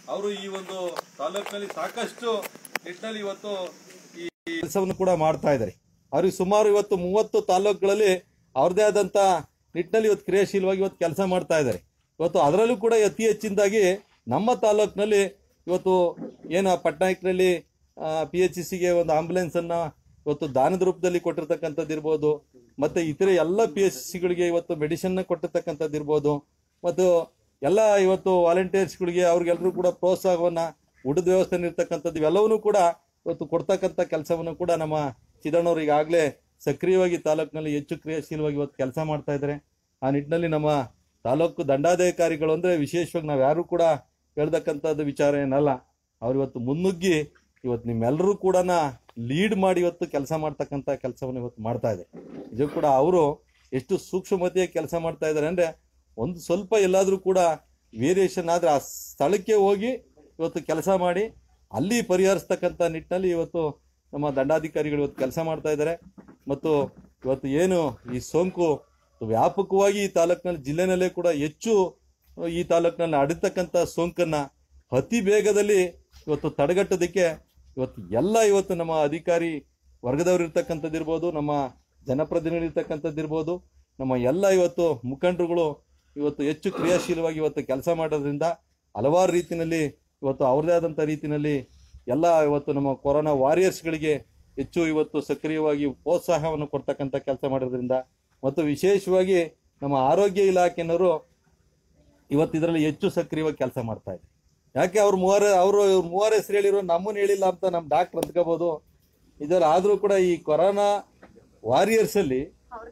ಅವರು ಈ ಒಂದು ತಾಲೂಕಿನಲ್ಲಿ ಸಾಕಷ್ಟು ನಿಟ್ಟಿನಲ್ಲಿ ಇವತ್ತು ಈ ಕೆಲಸವನ್ನು ಕೂಡ ಮಾಡ್ತಾ ಇದ್ದಾರೆ ಅವ್ರಿಗೆ ಸುಮಾರು ಇವತ್ತು ಮೂವತ್ತು ತಾಲೂಕುಗಳಲ್ಲಿ ಅವ್ರದೇ ಆದಂತ ನಿಟ್ಟಿನಲ್ಲಿ ಇವತ್ತು ಕ್ರಿಯಾಶೀಲವಾಗಿ ಇವತ್ತು ಕೆಲಸ ಮಾಡ್ತಾ ಇದ್ದಾರೆ ಇವತ್ತು ಅದರಲ್ಲೂ ಕೂಡ ಅತಿ ಹೆಚ್ಚಿನದಾಗಿ ನಮ್ಮ ತಾಲೂಕಿನಲ್ಲಿ ಇವತ್ತು ಏನು ಪಟ್ನಾಯಕ್ನಲ್ಲಿ ಪಿ ಎಚ್ ಸಿಗೆ ಒಂದು ಆಂಬುಲೆನ್ಸ್ ಅನ್ನ ಇವತ್ತು ದಾನದ ರೂಪದಲ್ಲಿ ಕೊಟ್ಟಿರ್ತಕ್ಕಂಥದ್ದು ಇರ್ಬೋದು ಮತ್ತೆ ಇತರೆ ಎಲ್ಲ ಪಿ ಎಚ್ ಸಿಗಳಿಗೆ ಇವತ್ತು ಮೆಡಿಸಿನ್ ಕೊಟ್ಟಿರ್ತಕ್ಕಂಥದ್ದು ಇರ್ಬೋದು ಮತ್ತು ಎಲ್ಲ ಇವತ್ತು ವಾಲಂಟಿಯರ್ಸ್ಗಳಿಗೆ ಅವ್ರಿಗೆಲ್ಲರೂ ಕೂಡ ಪ್ರೋತ್ಸಾಹವನ್ನ ಊಟದ ವ್ಯವಸ್ಥೆ ಇರ್ತಕ್ಕಂಥದ್ದು ಇವೆಲ್ಲವನ್ನೂ ಕೂಡ ಇವತ್ತು ಕೊಡ್ತಕ್ಕಂಥ ಕೆಲಸವನ್ನು ಕೂಡ ನಮ್ಮ ಚಿದಣ್ಣವ್ರು ಈಗಾಗಲೇ ಸಕ್ರಿಯವಾಗಿ ತಾಲೂಕಿನಲ್ಲಿ ಹೆಚ್ಚು ಕ್ರಿಯಾಶೀಲವಾಗಿ ಇವತ್ತು ಕೆಲಸ ಮಾಡ್ತಾ ಇದ್ದಾರೆ ಆ ನಿಟ್ಟಿನಲ್ಲಿ ನಮ್ಮ ತಾಲೂಕು ದಂಡಾಧಿಕಾರಿಗಳು ಅಂದ್ರೆ ವಿಶೇಷವಾಗಿ ನಾವು ಯಾರು ಕೂಡ ಹೇಳ್ತಕ್ಕಂಥದ್ದು ವಿಚಾರ ಏನಲ್ಲ ಅವ್ರು ಇವತ್ತು ಮುನ್ನುಗ್ಗಿ ಇವತ್ತು ನಿಮ್ಮೆಲ್ಲರೂ ಕೂಡ ಲೀಡ್ ಮಾಡಿ ಇವತ್ತು ಕೆಲಸ ಮಾಡ್ತಕ್ಕಂಥ ಕೆಲಸವನ್ನು ಇವತ್ತು ಮಾಡ್ತಾ ಇದೆ ಇದು ಕೂಡ ಅವರು ಎಷ್ಟು ಸೂಕ್ಷ್ಮತೆಯ ಕೆಲಸ ಮಾಡ್ತಾ ಇದ್ದಾರೆ ಅಂದ್ರೆ ಒಂದು ಸ್ವಲ್ಪ ಎಲ್ಲಾದ್ರೂ ಕೂಡ ವೇರಿಯೇಷನ್ ಆದ್ರೆ ಆ ಸ್ಥಳಕ್ಕೆ ಹೋಗಿ ಇವತ್ತು ಕೆಲಸ ಮಾಡಿ ಅಲ್ಲಿ ಪರಿಹರಿಸ್ತಕ್ಕಂಥ ನಿಟ್ಟಿನಲ್ಲಿ ಇವತ್ತು ನಮ್ಮ ದಂಡಾಧಿಕಾರಿಗಳು ಇವತ್ತು ಕೆಲಸ ಮಾಡ್ತಾ ಇದ್ದಾರೆ ಮತ್ತು ಇವತ್ತು ಏನು ಈ ಸೋಂಕು ವ್ಯಾಪಕವಾಗಿ ಈ ತಾಲೂಕಿನಲ್ಲಿ ಜಿಲ್ಲೆನಲ್ಲೇ ಕೂಡ ಹೆಚ್ಚು ಈ ತಾಲೂಕಿನಲ್ಲಿ ಹರಡ್ತಕ್ಕಂಥ ಸೋಂಕನ್ನ ಅತಿ ಬೇಗದಲ್ಲಿ ಇವತ್ತು ತಡೆಗಟ್ಟೋದಕ್ಕೆ ಇವತ್ತು ಎಲ್ಲ ಇವತ್ತು ನಮ್ಮ ಅಧಿಕಾರಿ ವರ್ಗದವರು ಇರ್ತಕ್ಕಂಥದ್ದು ಇರ್ಬೋದು ನಮ್ಮ ಜನಪ್ರತಿನಿಧಿಗಳು ಇರ್ತಕ್ಕಂಥದ್ದು ಇರ್ಬೋದು ನಮ್ಮ ಎಲ್ಲ ಇವತ್ತು ಮುಖಂಡರುಗಳು ಇವತ್ತು ಹೆಚ್ಚು ಕ್ರಿಯಾಶೀಲವಾಗಿ ಇವತ್ತು ಕೆಲಸ ಮಾಡೋದ್ರಿಂದ ಹಲವಾರು ರೀತಿಯಲ್ಲಿ ಇವತ್ತು ಅವ್ರದೇ ಆದಂಥ ರೀತಿಯಲ್ಲಿ ಎಲ್ಲ ಇವತ್ತು ನಮ್ಮ ಕೊರೋನಾ ವಾರಿಯರ್ಸ್ಗಳಿಗೆ ಹೆಚ್ಚು ಇವತ್ತು ಸಕ್ರಿಯವಾಗಿ ಪ್ರೋತ್ಸಾಹವನ್ನು ಕೊಡ್ತಕ್ಕಂಥ ಕೆಲಸ ಮಾಡೋದ್ರಿಂದ ಮತ್ತು ವಿಶೇಷವಾಗಿ ನಮ್ಮ ಆರೋಗ್ಯ ಇಲಾಖೆನವರು ಇವತ್ತು ಇದರಲ್ಲಿ ಹೆಚ್ಚು ಸಕ್ರಿಯವಾಗಿ ಕೆಲಸ ಮಾಡ್ತಾ ಇದೆ ಯಾಕೆ ಅವ್ರು ಮೂವರ ಅವರು ಮೂವರ ಹೆಸರು ಹೇಳಿರೋ ನಮ್ಮನ್ನ ಹೇಳಿಲ್ಲ ಅಂತ ನಮ್ಮ ಡಾಕ್ಟರ್ ಅಂದ್ಕೋಬಹುದು ಇದರ ಆದ್ರೂ ಕೂಡ ಈ ಕೊರೋನಾ ವಾರಿಯರ್ಸ್ ಅಲ್ಲಿ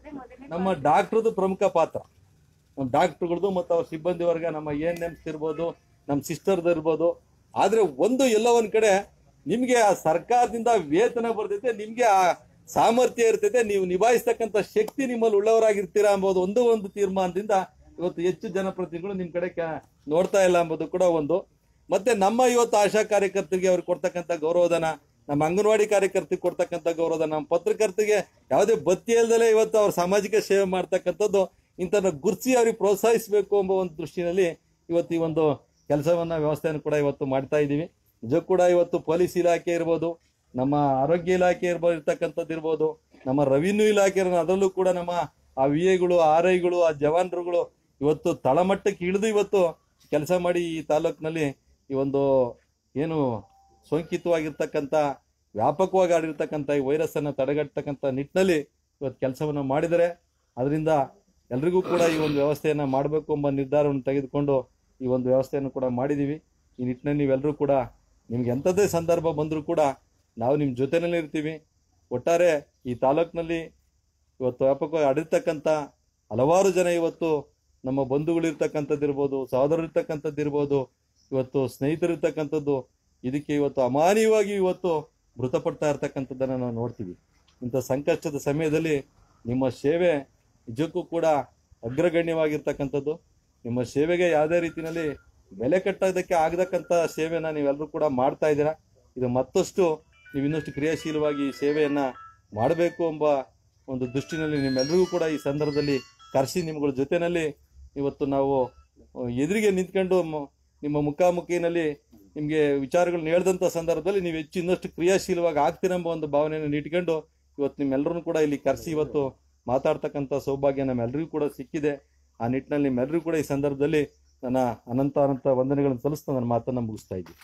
ನಮ್ಮ ಡಾಕ್ಟರ್ದು ಪ್ರಮುಖ ಪಾತ್ರ ನಮ್ಮ ಡಾಕ್ಟರ್ಗಳದ್ದು ಮತ್ತು ಅವ್ರ ಸಿಬ್ಬಂದಿ ವರ್ಗ ನಮ್ಮ ಎನ್ ಎಮ್ಸ್ ಇರ್ಬೋದು ನಮ್ಮ ಸಿಸ್ಟರ್ದು ಇರ್ಬೋದು ಆದ್ರೆ ಒಂದು ಎಲ್ಲೋ ಒಂದ್ ಕಡೆ ನಿಮ್ಗೆ ಆ ಸರ್ಕಾರದಿಂದ ವೇತನ ಬರ್ತೈತೆ ನಿಮ್ಗೆ ಆ ಸಾಮರ್ಥ್ಯ ಇರ್ತೈತೆ ನೀವು ನಿಭಾಯಿಸ್ತಕ್ಕಂಥ ಶಕ್ತಿ ನಿಮ್ಮಲ್ಲಿ ಉಳ್ಳವರಾಗಿರ್ತೀರಾ ಎಂಬುದು ಒಂದು ಒಂದು ತೀರ್ಮಾನದಿಂದ ಇವತ್ತು ಹೆಚ್ಚು ಜನಪ್ರತಿನಿಧಿಗಳು ನಿಮ್ ಕಡೆ ಕ- ನೋಡ್ತಾ ಇಲ್ಲ ಎಂಬುದು ಕೂಡ ಒಂದು ಮತ್ತೆ ನಮ್ಮ ಇವತ್ತು ಆಶಾ ಕಾರ್ಯಕರ್ತರಿಗೆ ಅವ್ರಿಗೆ ಕೊಡ್ತಕ್ಕಂಥ ಗೌರವಧನ ನಮ್ಮ ಅಂಗನವಾಡಿ ಕಾರ್ಯಕರ್ತರಿಗೆ ಕೊಡ್ತಕ್ಕಂಥ ಗೌರವಧನ ನಮ್ಮ ಪತ್ರಕರ್ತರಿಗೆ ಯಾವುದೇ ಬತ್ತಿ ಇಲ್ದಲೆ ಇವತ್ತು ಅವ್ರ ಸಾಮಾಜಿಕ ಸೇವೆ ಮಾಡ್ತಕ್ಕಂಥದ್ದು ಇಂಥನ್ನ ಗುರ್ಸಿ ಅವ್ರಿಗೆ ಪ್ರೋತ್ಸಾಹಿಸಬೇಕು ಎಂಬ ಒಂದು ದೃಷ್ಟಿನಲ್ಲಿ ಇವತ್ತು ಈ ಒಂದು ಕೆಲಸವನ್ನ ವ್ಯವಸ್ಥೆಯನ್ನು ಕೂಡ ಇವತ್ತು ಮಾಡ್ತಾ ಇದ್ದೀವಿ ನಿಜಕ್ಕೂ ಕೂಡ ಇವತ್ತು ಪೊಲೀಸ್ ಇಲಾಖೆ ಇರ್ಬೋದು ನಮ್ಮ ಆರೋಗ್ಯ ಇಲಾಖೆ ಇರ್ಬೋದು ಇರ್ತಕ್ಕಂಥದ್ದು ಇರ್ಬೋದು ನಮ್ಮ ರೆವಿನ್ಯೂ ಇಲಾಖೆ ಇರೋ- ಅದರಲ್ಲೂ ಕೂಡ ನಮ್ಮ ಆ ವಿ ಎಗಳು ಆರ್ ಐಗಳು ಆ ಜವಾನರುಗಳು ಇವತ್ತು ತಳಮಟ್ಟಕ್ಕೆ ಇಳಿದು ಇವತ್ತು ಕೆಲಸ ಮಾಡಿ ಈ ತಾಲೂಕಿನಲ್ಲಿ ಈ ಒಂದು ಏನು ಸೋಂಕಿತವಾಗಿರ್ತಕ್ಕಂಥ ವ್ಯಾಪಕವಾಗಿ ಹರಡಿರ್ತಕ್ಕಂಥ ಈ ವೈರಸ್ ಅನ್ನ ತಡೆಗಟ್ಟತಕ್ಕಂಥ ನಿಟ್ಟಿನಲ್ಲಿ ಇವತ್ತು ಕೆಲಸವನ್ನು ಮಾಡಿದರೆ ಅದರಿಂದ ಎಲ್ರಿಗೂ ಕೂಡ ಈ ಒಂದು ವ್ಯವಸ್ಥೆಯನ್ನ ಮಾಡಬೇಕು ಎಂಬ ನಿರ್ಧಾರವನ್ನು ತೆಗೆದುಕೊಂಡು ಈ ಒಂದು ವ್ಯವಸ್ಥೆಯನ್ನು ಕೂಡ ಮಾಡಿದೀವಿ ಈ ನಿಟ್ಟಿನಲ್ಲಿ ನೀವೆಲ್ಲರೂ ಕೂಡ ನಿಮ್ಗೆ ಎಂಥದ್ದೇ ಸಂದರ್ಭ ಬಂದರೂ ಕೂಡ ನಾವು ನಿಮ್ಮ ಜೊತೆನಲ್ಲಿ ಇರ್ತೀವಿ ಒಟ್ಟಾರೆ ಈ ತಾಲೂಕಿನಲ್ಲಿ ಇವತ್ತು ವ್ಯಾಪಕವಾಗಿ ಹರಡಿರ್ತಕ್ಕಂಥ ಹಲವಾರು ಜನ ಇವತ್ತು ನಮ್ಮ ಬಂಧುಗಳು ಇರ್ತಕ್ಕಂಥದ್ದು ಇರ್ಬೋದು ಸಹೋದರರು ಇರ್ತಕ್ಕಂಥದ್ದು ಇರ್ಬೋದು ಇವತ್ತು ಸ್ನೇಹಿತರು ಇರ್ತಕ್ಕಂಥದ್ದು ಇದಕ್ಕೆ ಇವತ್ತು ಅಮಾನ್ಯವಾಗಿ ಇವತ್ತು ಮೃತಪಡ್ತಾ ಇರ್ತಕ್ಕಂಥದ್ದನ್ನು ನಾವು ನೋಡ್ತೀವಿ ಇಂಥ ಸಂಕಷ್ಟದ ಸಮಯದಲ್ಲಿ ನಿಮ್ಮ ಸೇವೆ ನಿಜಕ್ಕೂ ಕೂಡ ಅಗ್ರಗಣ್ಯವಾಗಿರ್ತಕ್ಕಂಥದ್ದು ನಿಮ್ಮ ಸೇವೆಗೆ ಯಾವುದೇ ರೀತಿಯಲ್ಲಿ ಬೆಲೆ ಕಟ್ಟೋದಕ್ಕೆ ಆಗತಕ್ಕಂಥ ಸೇವೆನ ನೀವೆಲ್ಲರೂ ಕೂಡ ಮಾಡ್ತಾ ಇದ್ದೀರಾ ಇದು ಮತ್ತಷ್ಟು ನೀವು ಇನ್ನಷ್ಟು ಕ್ರಿಯಾಶೀಲವಾಗಿ ಈ ಸೇವೆಯನ್ನ ಮಾಡಬೇಕು ಎಂಬ ಒಂದು ದೃಷ್ಟಿನಲ್ಲಿ ನಿಮ್ಮೆಲ್ಲರಿಗೂ ಕೂಡ ಈ ಸಂದರ್ಭದಲ್ಲಿ ಕರೆಸಿ ನಿಮ್ಗಳ ಜೊತೆನಲ್ಲಿ ಇವತ್ತು ನಾವು ಅಹ್, ಎದುರಿಗೆ ನಿಂತ್ಕೊಂಡು ಮ- ನಿಮ್ಮ ಮುಖಾಮುಖಿನಲ್ಲಿ ನಿಮಗೆ ವಿಚಾರಗಳನ್ನ ಹೇಳ್ದಂಥ ಸಂದರ್ಭದಲ್ಲಿ ನೀವು ಹೆಚ್ಚು ಇನ್ನಷ್ಟು ಕ್ರಿಯಾಶೀಲವಾಗಿ ಆಗ್ತೀರೆಂಬ ಒಂದು ಭಾವನೆಯನ್ನು ಇಟ್ಕೊಂಡು ಇವತ್ತು ನಿಮ್ಮೆಲ್ಲರೂ ಕೂಡ ಇಲ್ಲಿ ಕರೆಸಿ ಇವತ್ತು ಮಾತಾಡ್ತಕ್ಕಂಥ ಸೌಭಾಗ್ಯ ನಮ್ಮೆಲ್ಲರಿಗೂ ಕೂಡ ಸಿಕ್ಕಿದೆ ಆ ನಿಟ್ಟಿನಲ್ಲಿ ನಿಮ್ಮೆಲ್ಲರಿಗೂ ಕೂಡ ಈ ಸಂದರ್ಭದಲ್ಲಿ ನನ್ನ ಅನಂತ ಅನಂತ ವಂದನೆಗಳನ್ನು ಸಲ್ಲಿಸ್ತಾ ನನ್ನ ಮಾತನ್ನ ಮುಗಿಸ್ತಾ ಇದ್ದೀನಿ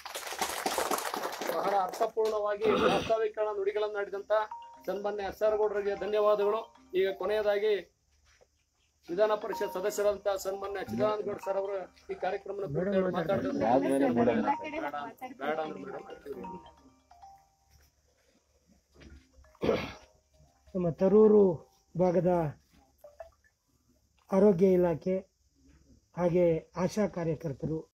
ಬಹಳ ಅರ್ಥಪೂರ್ಣವಾಗಿ ವಾಸ್ತವಿಕರಣ ನುಡಿಗಳನ್ನಾಡಿದಂತ ಸನ್ಮಾನ್ಯ ಸರ್ಗೌಡರಿಗೆ ಧನ್ಯವಾದಗಳು ಈಗ ಕೊನೆಯದಾಗಿ ವಿಧಾನ ಪರಿಷತ್ ಸದಸ್ಯರಂತ ಸನ್ಮಾನ್ಯ ಚಿದಾನಂದ ಗೌಡ್ ಸರ್ ಅವರು ಈ ಕಾರ್ಯಕ್ರಮ ಮಾತಾಡಿದ್ರೆ ಬೇಡ ಅಂದ್ರೆ ಮೇಡಮ್ ನಮ್ಮ ತರೂರು ಭಾಗದ ಆರೋಗ್ಯ ಇಲಾಖೆ ಹಾಗೆ ಆಶಾ ಕಾರ್ಯಕರ್ತರು